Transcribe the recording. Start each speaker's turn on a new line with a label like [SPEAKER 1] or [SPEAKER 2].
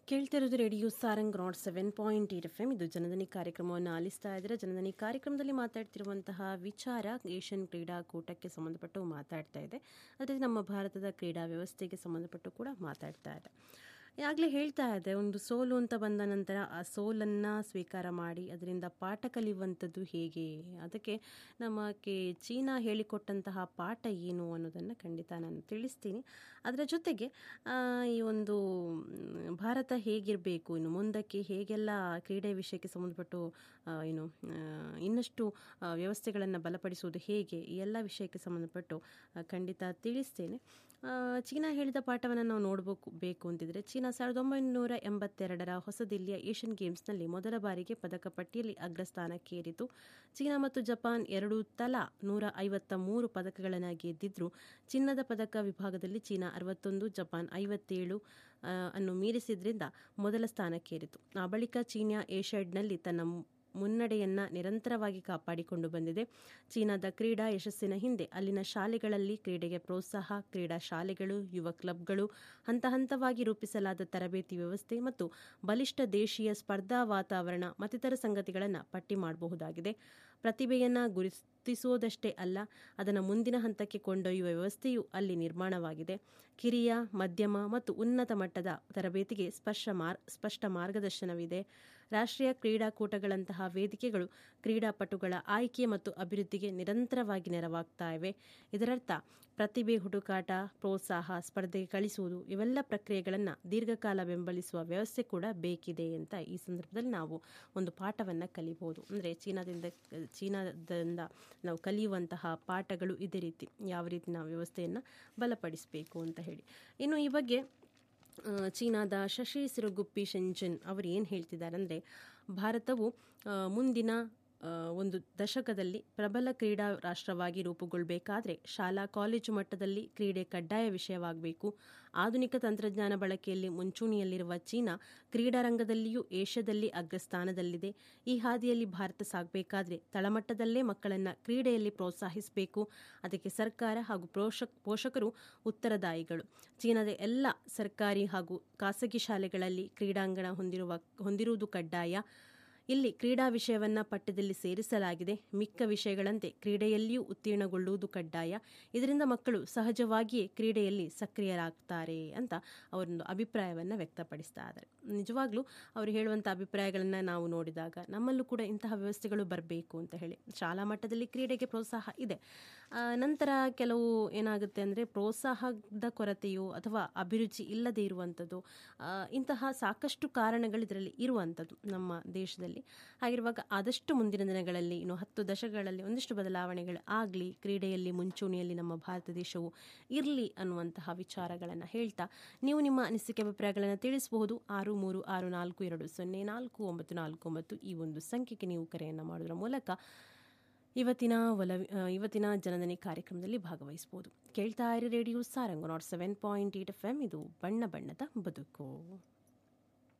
[SPEAKER 1] ಕೇಳ್ತಿರೋದು radio Sarang naught seven point eight F M ಇದು ಜನದನಿ ಕಾರ್ಯಕ್ರಮವನ್ನು ಆಲಿಸ್ತಾ ಇದ್ದಾರೆ ಜನದನಿ ಕಾರ್ಯಕ್ರಮದಲ್ಲಿ ಮಾತಾಡ್ತಿರುವಂತಹ ವಿಚಾರ ಏಷ್ಯನ್ ಕ್ರೀಡಾಕೂಟಕ್ಕೆ ಸಂಬಂಧಪಟ್ಟು ಮಾತಾಡ್ತಾ ಇದೆ ಅದೇ ನಮ್ಮ ಭಾರತದ ಕ್ರೀಡಾ ವ್ಯವಸ್ಥೆಗೆ ಸಂಬಂಧಪಟ್ಟು ಕೂಡ ಮಾತಾಡ್ತಾ ಇದೆ ಈಗಾಗಲೇ ಹೇಳ್ತಾ ಇದೆ ಒಂದು ಸೋಲು ಅಂತ ಬಂದ ನಂತರ ಆ ಸೋಲನ್ನು ಸ್ವೀಕಾರ ಮಾಡಿ ಅದರಿಂದ ಪಾಠ ಕಲಿಯುವಂಥದ್ದು ಹೇಗೆ ಅದಕ್ಕೆ ನಮಗೆ ಚೀನಾ ಹೇಳಿಕೊಟ್ಟಂತಹ ಪಾಠ ಏನು ಅನ್ನೋದನ್ನು ಖಂಡಿತ ನಾನು ತಿಳಿಸ್ತೀನಿ ಅದರ ಜೊತೆಗೆ ಆ, ಈ ಒಂದು ಮ್, ಭಾರತ ಹೇಗಿರಬೇಕು ಇನ್ನು ಮುಂದಕ್ಕೆ ಹೇಗೆಲ್ಲ ಕ್ರೀಡೆ ವಿಷಯಕ್ಕೆ ಸಂಬಂಧಪಟ್ಟು ಆ, ಏನು ಆ, ಇನ್ನಷ್ಟು ವ್ಯವಸ್ಥೆಗಳನ್ನು ಬಲಪಡಿಸುವುದು ಹೇಗೆ ಈ ಎಲ್ಲ ವಿಷಯಕ್ಕೆ ಸಂಬಂಧಪಟ್ಟು ಆ, ಖಂಡಿತ ತಿಳಿಸ್ತೇನೆ ಆ, ಚೀನಾ ಹೇಳಿದ ಪಾಠವನ್ನು ನಾವು ನೋಡಬೇಕು ಬೇಕು ಅಂತಿದ್ರೆ ಚೀನಾ ಸಾವಿರದ ಒಂಬೈನೂರ ಎಂಬತ್ತೆರಡರ ಹೊಸದಿಲ್ಲಿಯ ಏಷ್ಯನ್ ಗೇಮ್ಸ್ನಲ್ಲಿ ಮೊದಲ ಬಾರಿಗೆ ಪದಕ ಪಟ್ಟಿಯಲ್ಲಿ ಅಗ್ರಸ್ಥಾನಕ್ಕೆ ಏರಿತು ಚೀನಾ ಮತ್ತು ಜಪಾನ್ ಎರಡು ತಲಾ ನೂರ ಐವತ್ತ ಮೂರು ಪದಕಗಳನ್ನು ಗೆದ್ದಿದ್ರು ಚಿನ್ನದ ಪದಕ ವಿಭಾಗದಲ್ಲಿ ಚೀನಾ ಅರವತ್ತೊಂದು ಜಪಾನ್ ಐವತ್ತೇಳು ಆ, ಅನ್ನು ಮೀರಿಸಿದ್ರಿಂದ ಮೊದಲ ಸ್ಥಾನಕ್ಕೇರಿತು ಆ ಬಳಿಕ ಚೀನಾ ಏಷ್ಯಾಡ್ನಲ್ಲಿ ತನ್ನ ಮುನ್ನಡೆಯನ್ನ ನಿರಂತರವಾಗಿ ಕಾಪಾಡಿಕೊಂಡು ಬಂದಿದೆ ಚೀನಾದ ಕ್ರೀಡಾ ಯಶಸ್ಸಿನ ಹಿಂದೆ ಅಲ್ಲಿನ ಶಾಲೆಗಳಲ್ಲಿ ಕ್ರೀಡೆಗೆ ಪ್ರೋತ್ಸಾಹ ಕ್ರೀಡಾ ಶಾಲೆಗಳು ಯುವ ಕ್ಲಬ್ಗಳು ಹಂತ ಹಂತವಾಗಿ ರೂಪಿಸಲಾದ ತರಬೇತಿ ವ್ಯವಸ್ಥೆ ಮತ್ತು ಬಲಿಷ್ಠ ದೇಶೀಯ ಸ್ಪರ್ಧಾ ವಾತಾವರಣ ಮತ್ತಿತರ ಸಂಗತಿಗಳನ್ನು ಪಟ್ಟಿ ಮಾಡಬಹುದಾಗಿದೆ ಪ್ರತಿಭೆಯನ್ನ ಗುರುತಿಸುವುದಷ್ಟೇ ಅಲ್ಲ ಅದನ್ನು ಮುಂದಿನ ಹಂತಕ್ಕೆ ಕೊಂಡೊಯ್ಯುವ ವ್ಯವಸ್ಥೆಯು ಅಲ್ಲಿ ನಿರ್ಮಾಣವಾಗಿದೆ ಕಿರಿಯ ಮಧ್ಯಮ ಮತ್ತು ಉನ್ನತ ಮಟ್ಟದ ತರಬೇತಿಗೆ ಸ್ಪಷ್ಟ ಮಾರ್ ಸ್ಪಷ್ಟ ಮಾರ್ಗದರ್ಶನವಿದೆ ರಾಷ್ಟ್ರೀಯ ಕ್ರೀಡಾಕೂಟಗಳಂತಹ ವೇದಿಕೆಗಳು ಕ್ರೀಡಾಪಟುಗಳ ಆಯ್ಕೆ ಮತ್ತು ಅಭಿವೃದ್ಧಿಗೆ ನಿರಂತರವಾಗಿ ನೆರವಾಗ್ತಾ ಇವೆ ಇದರರ್ಥ ಪ್ರತಿಭೆ ಹುಡುಕಾಟ ಪ್ರೋತ್ಸಾಹ ಸ್ಪರ್ಧೆಗೆ ಕಳಿಸುವುದು ಇವೆಲ್ಲ ಪ್ರಕ್ರಿಯೆಗಳನ್ನು ದೀರ್ಘಕಾಲ ಬೆಂಬಲಿಸುವ ವ್ಯವಸ್ಥೆ ಕೂಡ ಬೇಕಿದೆ ಅಂತ ಈ ಸಂದರ್ಭದಲ್ಲಿ ನಾವು ಒಂದು ಪಾಠವನ್ನು ಕಲಿಬಹುದು ಅಂದರೆ ಚೀನಾದಿಂದ ಚೀನಾದಿಂದ ನಾವು ಕಲಿಯುವಂತಹ ಪಾಠಗಳು ಇದೇ ರೀತಿ ಯಾವ ರೀತಿ ನಾವು ವ್ಯವಸ್ಥೆಯನ್ನು ಬಲಪಡಿಸಬೇಕು ಅಂತ ಹೇಳಿ ಇನ್ನು ಈ ಬಗ್ಗೆ ಆ, ಚೀನಾದ ಶಶಿ ಸಿರುಗುಪ್ಪಿ ಶೆಂಜನ್ ಅವರು ಏನು ಹೇಳ್ತಿದ್ದಾರೆ ಅಂದರೆ ಭಾರತವು ಆ, ಮುಂದಿನ ಆ, ಒಂದು ದಶಕದಲ್ಲಿ ಪ್ರಬಲ ಕ್ರೀಡಾ ರಾಷ್ಟ್ರವಾಗಿ ರೂಪುಗೊಳ್ಳಬೇಕಾದ್ರೆ ಶಾಲಾ ಕಾಲೇಜು ಮಟ್ಟದಲ್ಲಿ ಕ್ರೀಡೆ ಕಡ್ಡಾಯ ವಿಷಯವಾಗಬೇಕು ಆಧುನಿಕ ತಂತ್ರಜ್ಞಾನ ಬಳಕೆಯಲ್ಲಿ ಮುಂಚೂಣಿಯಲ್ಲಿರುವ ಚೀನಾ ಕ್ರೀಡಾ ರಂಗದಲ್ಲಿಯೂ ಏಷ್ಯಾದಲ್ಲಿ ಅಗ್ರಸ್ಥಾನದಲ್ಲಿದೆ ಈ ಹಾದಿಯಲ್ಲಿ ಭಾರತ ಸಾಗಬೇಕಾದ್ರೆ ತಳಮಟ್ಟದಲ್ಲೇ ಮಕ್ಕಳನ್ನ ಕ್ರೀಡೆಯಲ್ಲಿ ಪ್ರೋತ್ಸಾಹಿಸಬೇಕು ಅದಕ್ಕೆ ಸರ್ಕಾರ ಹಾಗೂ ಪೋಷಕ್ ಪೋಷಕರು ಉತ್ತರದಾಯಿಗಳು ಚೀನಾದ ಎಲ್ಲ ಸರ್ಕಾರಿ ಹಾಗೂ ಖಾಸಗಿ ಶಾಲೆಗಳಲ್ಲಿ ಕ್ರೀಡಾಂಗಣ ಹೊಂದಿರುವ ಹೊಂದಿರುವುದು ಕಡ್ಡಾಯ ಇಲ್ಲಿ ಕ್ರೀಡಾ ವಿಷಯವನ್ನ ಪಠ್ಯದಲ್ಲಿ ಸೇರಿಸಲಾಗಿದೆ ಮಿಕ್ಕ ವಿಷಯಗಳಂತೆ ಕ್ರೀಡೆಯಲ್ಲಿಯೂ ಉತ್ತೀರ್ಣಗೊಳ್ಳುವುದು ಕಡ್ಡಾಯ ಇದರಿಂದ ಮಕ್ಕಳು ಸಹಜವಾಗಿಯೇ ಕ್ರೀಡೆಯಲ್ಲಿ ಸಕ್ರಿಯರಾಗ್ತಾರೆ ಅಂತ ಅವರೊಂದು ಅಭಿಪ್ರಾಯವನ್ನು ವ್ಯಕ್ತಪಡಿಸ್ತಾ ಇದ್ದಾರೆ ನಿಜವಾಗ್ಲೂ ಅವರು ಹೇಳುವಂಥ ಅಭಿಪ್ರಾಯಗಳನ್ನು ನಾವು ನೋಡಿದಾಗ ನಮ್ಮಲ್ಲೂ ಕೂಡ ಇಂತಹ ವ್ಯವಸ್ಥೆಗಳು ಬರಬೇಕು ಅಂತ ಹೇಳಿ ಶಾಲಾ ಮಟ್ಟದಲ್ಲಿ ಕ್ರೀಡೆಗೆ ಪ್ರೋತ್ಸಾಹ ಇದೆ ಆ, ನಂತರ ಕೆಲವು ಏನಾಗುತ್ತೆ ಅಂದರೆ ಪ್ರೋತ್ಸಾಹದ ಕೊರತೆಯೋ ಅಥವಾ ಅಭಿರುಚಿ ಇಲ್ಲದೆ ಇರುವಂಥದ್ದು ಆ, ಇಂತಹ ಸಾಕಷ್ಟು ಕಾರಣಗಳು ಇದರಲ್ಲಿ ಇರುವಂಥದ್ದು ನಮ್ಮ ದೇಶದಲ್ಲಿ ಹಾಗಿರುವಾಗ ಆದಷ್ಟು ಮುಂದಿನ ದಿನಗಳಲ್ಲಿ ಇನ್ನು ಹತ್ತು ದಶಕಗಳಲ್ಲಿ ಒಂದಿಷ್ಟು ಬದಲಾವಣೆಗಳು ಆಗಲಿ ಕ್ರೀಡೆಯಲ್ಲಿ ಮುಂಚೂಣಿಯಲ್ಲಿ ನಮ್ಮ ಭಾರತ ದೇಶವು ಇರಲಿ ಅನ್ನುವಂತಹ ವಿಚಾರಗಳನ್ನು ಹೇಳ್ತಾ ನೀವು ನಿಮ್ಮ ಅನಿಸಿಕೆ ಅಭಿಪ್ರಾಯಗಳನ್ನು ತಿಳಿಸಬಹುದು ಆರು ಮೂರು ಆರು ನಾಲ್ಕು ಎರಡು ಸೊನ್ನೆ ನಾಲ್ಕು ಒಂಬತ್ತು ನಾಲ್ಕು ಒಂಬತ್ತು ಈ ಒಂದು ಸಂಖ್ಯೆಗೆ ನೀವು ಕರೆಯನ್ನು ಮಾಡೋದ್ರ ಮೂಲಕ ಇವತ್ತಿನ ಒಲ ಇವತ್ತಿನ ಜನದನಿ ಕಾರ್ಯಕ್ರಮದಲ್ಲಿ ಭಾಗವಹಿಸಬಹುದು ಕೇಳ್ತಾ ಇರಿ radio Sarang naught seven point eight F M ಇದು ಬಣ್ಣ ಬಣ್ಣದ ಬದುಕು